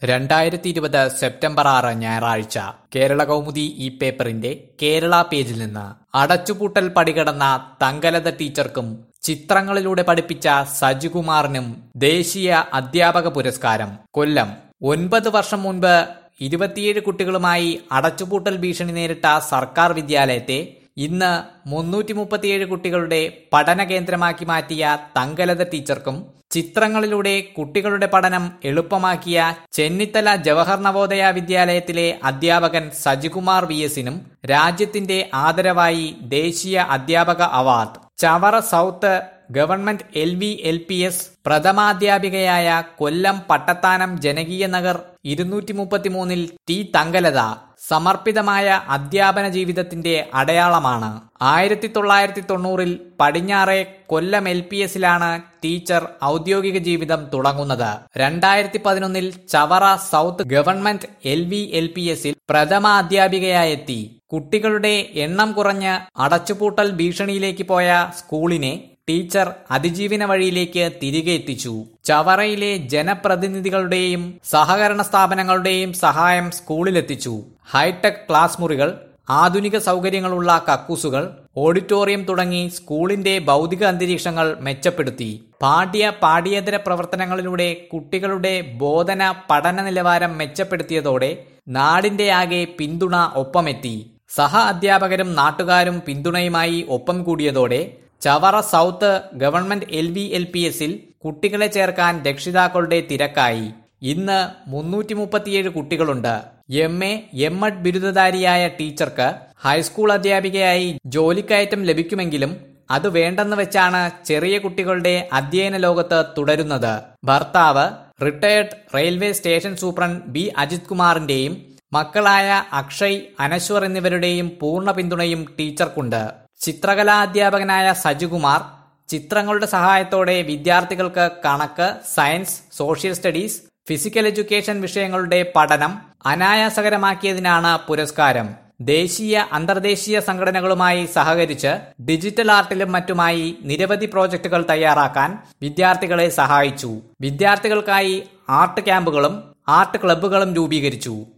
രണ്ടായിരത്തി ഇരുപത് സെപ്റ്റംബർ ആറ് ഞായറാഴ്ച കേരള കൗമുദി ഈ പേപ്പറിന്റെ കേരള പേജിൽ നിന്ന് അടച്ചുപൂട്ടൽ പടികടന്ന തങ്കലത ടീച്ചർക്കും ചിത്രങ്ങളിലൂടെ പഠിപ്പിച്ച സജികുമാറിനും ദേശീയ അധ്യാപക പുരസ്കാരം കൊല്ലം ഒൻപത് വർഷം മുൻപ് ഇരുപത്തിയേഴ് കുട്ടികളുമായി അടച്ചുപൂട്ടൽ ഭീഷണി നേരിട്ട സർക്കാർ വിദ്യാലയത്തെ ഇന്ന് മുന്നൂറ്റി മുപ്പത്തിയേഴ് കുട്ടികളുടെ പഠന കേന്ദ്രമാക്കി മാറ്റിയ തങ്കലത ടീച്ചർക്കും ചിത്രങ്ങളിലൂടെ കുട്ടികളുടെ പഠനം എളുപ്പമാക്കിയ ചെന്നിത്തല ജവഹർ നവോദയ വിദ്യാലയത്തിലെ അധ്യാപകൻ സജികുമാർ വി എസിനും രാജ്യത്തിന്റെ ആദരവായി ദേശീയ അധ്യാപക award Chavara South government L V L P S പ്രഥമാധ്യാപികയായ കൊല്ലം പട്ടത്താനം ജനകീയ നഗർ ഇരുന്നൂറ്റി മുപ്പത്തിമൂന്നിൽ ടി തങ്കലത സമർപ്പിതമായ അധ്യാപന ജീവിതത്തിന്റെ അടയാളമാണ് ആയിരത്തി തൊള്ളായിരത്തി തൊണ്ണൂറിൽ പടിഞ്ഞാറെ കൊല്ലം എൽ പി എസിലാണ് ടീച്ചർ ഔദ്യോഗിക ജീവിതം തുടങ്ങുന്നത് രണ്ടായിരത്തി പതിനൊന്നിൽ Chavara South government L V L P എസിൽ പ്രഥമ അധ്യാപികയായെത്തി കുട്ടികളുടെ എണ്ണം കുറഞ്ഞ് അടച്ചുപൂട്ടൽ ഭീഷണിയിലേക്ക് പോയ സ്കൂളിനെ ടീച്ചർ അതിജീവന വഴിയിലേക്ക് തിരികെ എത്തിച്ചു ചവറയിലെ ജനപ്രതിനിധികളുടെയും സഹകരണ സ്ഥാപനങ്ങളുടെയും സഹായം സ്കൂളിലെത്തിച്ചു ഹൈടെക് ക്ലാസ് മുറികൾ ആധുനിക സൗകര്യങ്ങളുള്ള കക്കൂസുകൾ ഓഡിറ്റോറിയം തുടങ്ങി സ്കൂളിന്റെ ഭൗതിക അന്തരീക്ഷങ്ങൾ മെച്ചപ്പെടുത്തി പാഠ്യ പാഠ്യേതര പ്രവർത്തനങ്ങളിലൂടെ കുട്ടികളുടെ ബോധന പഠന നിലവാരം മെച്ചപ്പെടുത്തിയതോടെ നാടിന്റെ ആകെ പിന്തുണ ഒപ്പമെത്തി സഹ അധ്യാപകരും നാട്ടുകാരും പിന്തുണയുമായി ഒപ്പം കൂടിയതോടെ Chavara South government L V L P എസിൽ കുട്ടികളെ ചേർക്കാൻ രക്ഷിതാക്കളുടെ തിരക്കായി ഇന്ന് മുന്നൂറ്റി മുപ്പത്തിയേഴ് കുട്ടികളുണ്ട് എം എ എം എഡ് ബിരുദധാരിയായ ടീച്ചർക്ക് ഹൈസ്കൂൾ അധ്യാപികയായി ജോലിക്കയറ്റം ലഭിക്കുമെങ്കിലും അത് വേണ്ടെന്ന് വെച്ചാണ് ചെറിയ കുട്ടികളുടെ അധ്യയന ലോകത്ത് തുടരുന്നത് ഭർത്താവ് retired railway station superintendent B Ajith കുമാറിന്റെയും മക്കളായ അക്ഷയ് അനശ്വർ എന്നിവരുടെയും പൂർണ്ണ പിന്തുണയും ടീച്ചർക്കുണ്ട് ചിത്രകലാ അധ്യാപകനായ സജികുമാർ ചിത്രങ്ങളുടെ സഹായത്തോടെ വിദ്യാർത്ഥികൾക്ക് കണക്ക് science social studies physical education വിഷയങ്ങളുടെ പഠനം അനായാസകരമാക്കിയതിനാണ് പുരസ്കാരം ദേശീയ അന്തർദേശീയ സംഘടനകളുമായി സഹകരിച്ച് ഡിജിറ്റൽ ആർട്ടിലും മറ്റുമായി നിരവധി പ്രോജക്റ്റുകൾ തയ്യാറാക്കാൻ വിദ്യാർത്ഥികളെ സഹായിച്ചു വിദ്യാർത്ഥികൾക്കായി ആർട്ട് ക്യാമ്പുകളും ആർട്ട് ക്ലബ്ബുകളും രൂപീകരിച്ചു